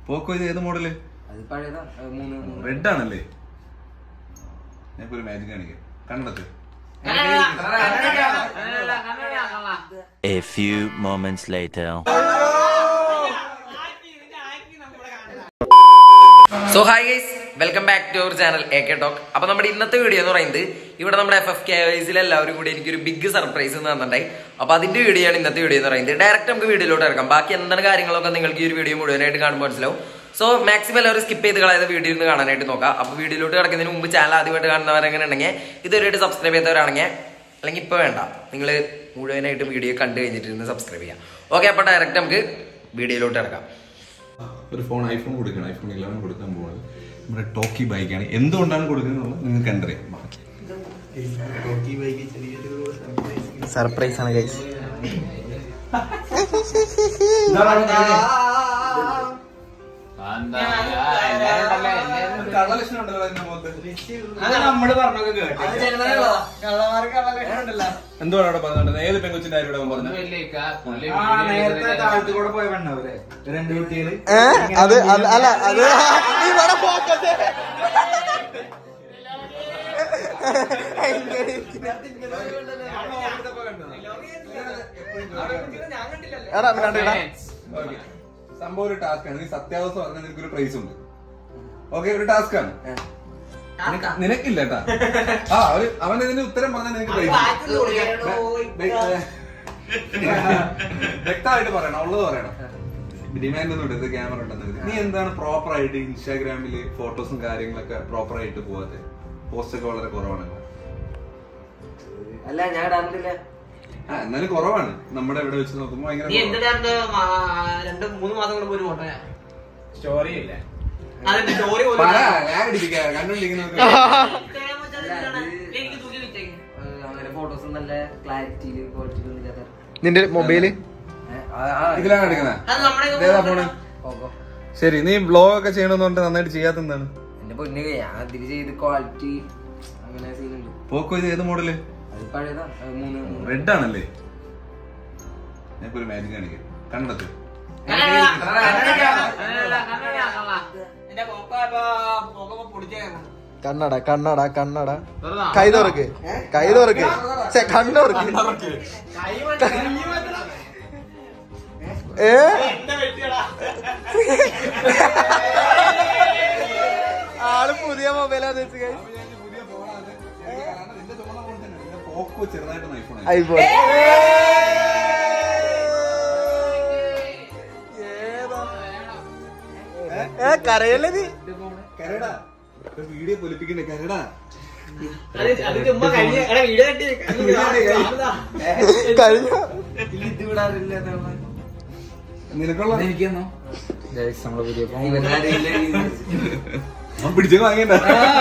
പോക്കോ ഇത് ഏത് മോഡല് അത് പഴയതാ അത് മൂന്ന് മൂന്ന്. റെഡ് ആണല്ലേ ഞാൻ ഒരു മാജിക് കാണിക്കാം കണ്ടത് A few moments later. So hi guys welcome back to our channel A K talk അപ്പൊ നമ്മുടെ ഇന്നത്തെ വീഡിയോ എന്ന് പറയുന്നത് ഇവിടെ നമ്മുടെ എഫ് എഫ് കെ വൈസിൽ എല്ലാവരും കൂടി എനിക്കൊരു ബിഗ് സർപ്രൈസ് തന്നിട്ടുണ്ടായി അപ്പൊ അതിന്റെ വീഡിയോ ആണ് ഇന്നത്തെ വീഡിയോ എന്ന് പറയുന്നത് ഡയറക്റ്റ് നമുക്ക് വീഡിയോയിലോട്ട് ഇറക്കാം ബാക്കി എന്താണ് കാര്യങ്ങളൊക്കെ നിങ്ങൾക്ക് ഈ ഒരു വീഡിയോ മുഴുവനായിട്ട് കാണുമ്പോൾ മനസ്സിലാവും സോ മാക്സിമം എല്ലാവരും സ്കിപ്പ് ചെയ്ത് കളയാതെ വീഡിയോ ഒന്ന് കാണാനായിട്ട് നോക്കാം അപ്പൊ വീഡിയോയിലോട്ട് കിടക്കുന്നതിന് മുമ്പ് ചാനൽ ആദ്യമായിട്ട് കാണുന്നവരെങ്ങനെ ഉണ്ടെങ്കിൽ ഇതുവരെയായിട്ട് സബ്സ്ക്രൈബ് ചെയ്തവരാണെങ്കിൽ അല്ലെങ്കിൽ ഇപ്പോൾ വേണ്ട നിങ്ങൾ മുഴുവനായിട്ട് വീഡിയോ കണ്ടു കഴിഞ്ഞിട്ട് ഇരുന്ന് സബ്സ്ക്രൈബ് ചെയ്യാം ഓക്കെ അപ്പോൾ ഡയറക്റ്റ് നമുക്ക് വീഡിയോയിലോട്ട് ഇറക്കാം ഒരു ഫോൺ ഐഫോൺ കൊടുക്കണം ഐഫോൺ ഇലവൻ കൊടുക്കാൻ പോകുന്നത് നമ്മുടെ ടോക്കി ബൈക്കാണ് എന്തുകൊണ്ടാണ് കൊടുക്കുന്നത് നിങ്ങൾക്ക് കണ്ടറിയാം ബാക്കി സർപ്രൈസ് ആണ് ഗൈസ് എന്തുവാണ് അവിടെ പറഞ്ഞത് ഏത് പെങ്കൊച്ചിന്റെ കാര്യം ഇവിടെ പറഞ്ഞത് രണ്ട് കുട്ടികള് ഏ അത് അത് അല്ല അത് ഇവിടെ ഫോക്കസ് എടാ കണ്ടിടാ Okay. സംഭവം ഒരു ടാസ്ക് ആണ് നീ സത്യാവസ്ഥ പറഞ്ഞാൽ നിനക്ക് ഒരു പ്രൈസ് ഉണ്ട് ഓക്കെ ഒരു ടാസ്ക് ആണ് നിനക്ക്- നിനക്കില്ല കേട്ടാ ആ അവര് അവൻ ഇതിന് ഉത്തരം പറഞ്ഞാൽ നിനക്ക് പ്രൈസ് വ്യക്തമായിട്ട് പറയണം ഉള്ളത് പറയണം ഡിമാൻഡ് ഒന്നും ഇടരുത് ക്യാമറ ഉണ്ടെന്ന് നീ എന്താണ് പ്രോപ്പർ ആയിട്ട് ഇൻസ്റ്റാഗ്രാമില് ഫോട്ടോസും കാര്യങ്ങളൊക്കെ പ്രോപ്പർ ആയിട്ട് പോവാതെ പോസ്റ്റ് ഒക്കെ വളരെ കുറവാണ് അല്ല ഞാൻ ഇടാറില്ല ആ എന്നാലും കുറവാണ് നമ്മുടെ ഇവിടെ വെച്ച് നോക്കുമ്പോ ഭയങ്കര നീ കുറവാണ്. എന്തിനാ രണ്ട് മൂന്ന് മാസം കൊണ്ട് ഒരു ഫോട്ടോ സ്റ്റോറി ഇല്ല അതെന്റെ സ്റ്റോറി പോലും പറ, ഞാൻ ഇടിപ്പിക്കാം കണ്ടുപിടിക്കുന്നവർക്ക് എനിക്ക് തൂക്കി വെച്ചേക്ക് അങ്ങനെ ഫോട്ടോസ് നല്ല ക്ലാരിറ്റിയിൽ ക്വാളിറ്റിയിൽ ഒന്നും ഇല്ലാത്ത നിന്റെ മൊബൈല് ഏ, ആ, ആ, ഇതിലാണ് എടുക്കുന്നത് അത് നമ്മുടെ ഇതേതാ ഫോണ് ഓക്കോ. ശരി നീ ബ്ലോഗ് ഒക്കെ ചെയ്യണമെന്ന് പറഞ്ഞിട്ട് നന്നായിട്ട് ചെയ്യാത്ത എന്താണ് എന്റെ പൊന്നു ഞാൻ അതിൽ ചെയ്ത് ക്വാളിറ്റി അങ്ങനെ സീനുണ്ട് പോക്കോ ഇത് ഏത് മോഡല് അത് പഴയതാ അത് മൂന്ന് മൂന്ന്. റെഡ് ആണല്ലേ ഞാൻ ഒരു മാജിക് കാണിക്കാം കണ്ടത് എന്റെ കൊക്ക ഇപ്പൊ കൊക്ക പൊടിച്ചേക്കണം കണ്ണട കണ്ണട കണ്ണട കൈ തുറക്ക് കൈ തുറക്ക് ഛെ, കണ്ണ് തുറക്ക് ഏ ആള് പുതിയ മൊബൈലാണ് വെച്ച് guys. പോക്കോ ചെറുതായിട്ട് ഐഫോൺ ഐഫോൺ ഏ കരയല്ലേ നീ കരടാ വീഡിയോ പൊലിപ്പിക്കണ്ടേ കരടാ അത് അത് ചുമ്മാ കഴിഞ്ഞ എടാ വീഡിയോ കെട്ടി കഴിഞ്ഞു ഇത് വിടാറില്ല എന്നാണ്. നിനക്കുള്ള ഇതെനിക്കെന്നോ? നമ്മളെ പുതിയ ഫോൺ ഇവനറിയില്ല ഇത്. പിടിച്ചൊക്കെ വാങ്ങിയണ്ട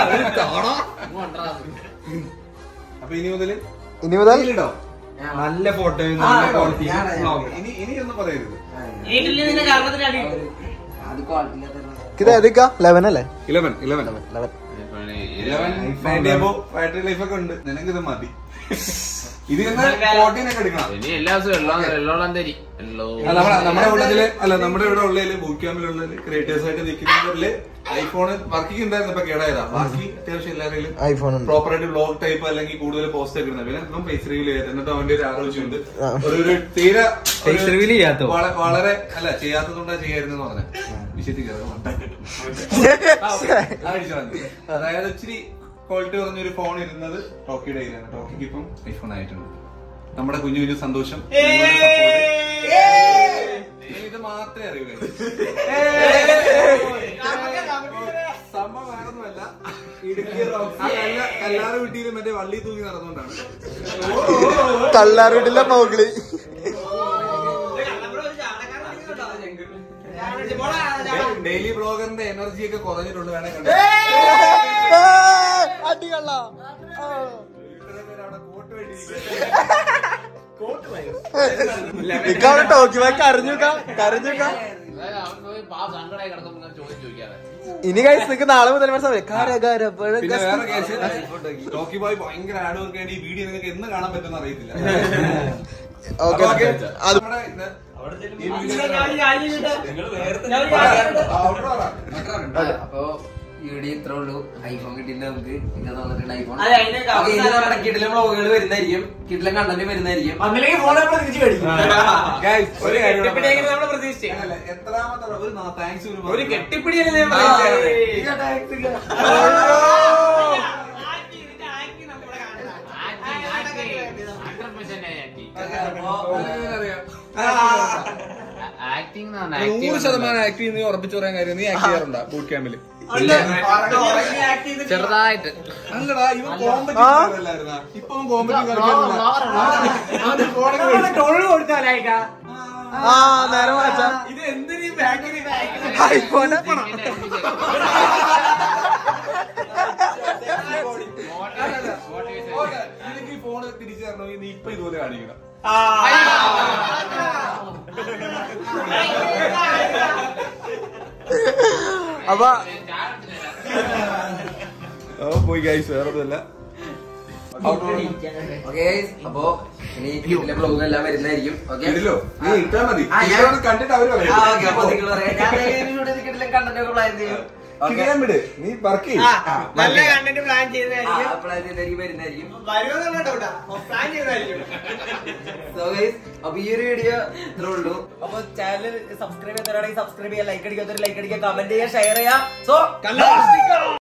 അപ്പൊ ഇനി മുതല് ഇനി മുതൽ ഇടോ നല്ല ഫോട്ടോയും ആ, നല്ല ക്വാളിറ്റി ഞാനാ, ഞാനാ. ഇനി ഇനി ഒന്നും പറയരുത് വീട്ടിൽ നിന്റെ കാരണത്തിന് അടി അത് ക്വാളിറ്റി ഇല്ലാത്ത ഇത് ഏതൊക്കെ ലെവൻ അല്ലേ eleven eleven eleven eleven battery life ഒക്കെ ഉണ്ട് നിനക്ക് ഇത് മതി ഇത് ഫോർട്ടീൻ ഒക്കെ എടുക്കണം ഇനി എല്ലാ ദിവസവും വെള്ളം വെള്ളോളം തരി വെള്ളോ അല്ല, നമ്മുടെ നമ്മുടെ ഉള്ളതില് അല്ല നമ്മുടെ ഇവിടെ ഉള്ളതില് ബൂട്ട് ക്യാമ്പിലുള്ളതില് ക്രിയേറ്റേഴ്സ് ആയിട്ട് നിൽക്കുന്നവരില് ഐഫോൺ വർക്കിംഗ് ഉണ്ടായിരുന്നു ഇപ്പൊ കേടായതാ ബാക്കി അത്യാവശ്യം എല്ലാവരെയും ഐഫോൺ ഉണ്ട് പ്രോപ്പർ ആയിട്ട് ബ്ലോഗ് ടൈപ്പ് അല്ലെങ്കിൽ കൂടുതൽ പോസ്റ്റ് ഒക്കെ ഇടുന്നത് പിന്നെ ഇപ്പം ഫേസ് റിവീൽ ചെയ്ത് എന്നിട്ട് അവന്റെ ഒരു ആലോചനയുണ്ട് ഒരു ഒരു തീരെ ഒരു Face reveal ചെയ്യാത്തോ? വള- വളരെ അല്ല ചെയ്യാത്തതുകൊണ്ടാ ചെയ്യായിരുന്നു പറഞ്ഞത് വിശദീകരണം അതായത് ഇച്ചിരി ക്വാളിറ്റി കുറഞ്ഞൊരു ഫോൺ ഇരുന്നത് ടോക്കിയുടെ കയ്യിലാണ് ടോക്കിക്ക് ഇപ്പം ഐഫോൺ ആയിട്ടുണ്ട് നമ്മുടെ കുഞ്ഞു കുഞ്ഞു സന്തോഷം നിങ്ങളുടെ support. ഇനി ഇത് മാത്രമേ അറിയൂ guys. സംഭവം വേറൊന്നുമല്ല ഇടുക്കി റോക്സി എല്ലാ എല്ലാവരുടെ വീട്ടിലും മറ്റേ വള്ളി തൂങ്ങി നടന്നുകൊണ്ടാണ് കല്ലാറുട്ടില്ല മൗഗ്ലി ഡെയിലി ബ്ലോഗറിന്റെ എനർജി ഒക്കെ കുറഞ്ഞിട്ടുണ്ട് വേണേ കണ്ടോ. അടി കള്ള ഇത്രയും പേര് അവിടെ കോട്ട് വേണ്ടിയിരിക്കുകയാണ്. ഇക്ക അവിടെ ടോക്കി ബാക്ക് കരഞ്ഞുക്ക കരഞ്ഞുക്ക അതായത് അവൻ പോയി പാവ സങ്കടമായി കിടക്കുമ്പോ ഇങ്ങനെ ചോദ്യം ചോദിക്കാതെ ഇനി കഴിച്ച് നിക്ക് നാളെ മുതൽ മനസ്സിലാവില്ലേ കര കര പിന്നെ വേറെ കേസ് ടോക്കി ബോയ് ഭയങ്കര ആഡ് വർക്ക് വേണ്ടി ഈ വീഡിയോ നിങ്ങൾക്ക് എന്ന് കാണാൻ പറ്റുമെന്ന് അറിയത്തില്ല ഓക്കെ അപ്പൊ okay. അത് നമ്മുടെ ഇത് ഈ ഞാൻ വീഡിയോ ഒരു കാര്യം ചെയ്തിട്ട് ഞാൻ ഒരു കാര്യം ചെയ്തിട്ട് ആ, അവിടെ അപ്പൊ വീഡിയോ ഇത്രേ ഉള്ളൂ ഐഫോൺ കിട്ടിയിട്ട് നമുക്ക് ഇങ്ങനെ തന്നിട്ടുണ്ട് ഐഫോൺ അതെ, അതിന്റെ അപ്പൊ ഇനി അവസാനം- നമ്മുടെ കിടിലം വ്ളോഗുകൾ വരുന്നതായിരിക്കും കിടിലം കണ്ടന്റ് വരുന്നതായിരിക്കും ഒന്നില്ലെങ്കിൽ ഫോൺ നമ്മൾ തിരിച്ചു മേടിക്കും Guys, ഒരു കാര്യം കൂടെ കെട്ടിപ്പിടിയെങ്കിലും പറയാം. നമ്മൾ പ്രതീക്ഷിച്ചേ അല്ല, എത്രാമത്തെ ഒരു താങ്ക്സ് ഒരു കെട്ടിപ്പിടിയല്ലേ ഞാൻ ആ, പ്രതീക്ഷിച്ചത്? ആക്ടിങ് നൂറ് ശതമാനം ആക്ട് ചെയ്യുന്ന നീ ഉറപ്പിച്ചു പറയാൻ കാര്യം നീ ആക്ട് ചെയ്യാറുണ്ടോ ബൂട്ട് ക്യാമ്പിൽ ഉണ്ട്. ഉറങ്ങി act ചെയ്തിട്ട് ചെറുതായിട്ട് അല്ലടാ ഇവൻ കോമ്പറ്റീവ് അല്ലായിരുന്നാ ഇപ്പൊ കോമ്പറ്റീവ് കളിക്കാറില്ല നമ്മള് ടോള് കൊടുത്താലായിട്ടാ ആ നേരെ മാറ്റാ ഇത് എന്തിനീ ബാക്കിൽ ഐഫോനെ എനിക്ക് ഫോൺ തിരിച്ചു തരണമെങ്കിൽ നീ ഇപ്പൊ ഇതുപോലെ കാണിക്കണം അപ്പൊ ഓ പോയി ഗൈസ് വേറെ ഒന്നുമല്ല ഓക്കെ അപ്പൊ ഇനി കിടിലം വ്ളോഗ് എല്ലാം വരുന്നതായിരിക്കും ഓക്കെ ഇതിലോ നീ ഇട്ടാ മതി ആ, ഞാൻ- ഇതൊന്ന് കണ്ടിട്ട് അവര് പറയും. ആ ഓക്കെ അപ്പൊ നിങ്ങൾ പറയാം ഞാൻ ഇതിലൂടെ കിടിലം കണ്ടന്റ് ഒക്കെ പ്ലാൻ ചെയ്യും ഓക്കെ കിടിലം വിട് നീ വർക്ക് ആ, നല്ല കണ്ടന്റ് പ്ലാൻ ചെയ്തതായിരിക്കും പ്ലാൻ ചെയ്തായിരിക്കും വരുന്നതായിരിക്കും വരുമെന്നുള്ള ഡൗട്ടാ പ്ലാൻ ചെയ്തതായിരിക്കും So guys, അപ്പൊ ഈ ഒരു വീഡിയോ ഇത്രേ ഉള്ളൂ അപ്പൊ ചാനൽ സബ്സ്ക്രൈബ് ചെയ്തവരാണെങ്കിൽ സബ്സ്ക്രൈബ് ചെയ്യുക ലൈക്ക് അടിക്കാത്തവർ ലൈക്ക് അടിക്കുക കമന്റ് ചെയ്യുക ഷെയർ ചെയ്യുക സോ കണ്ടോ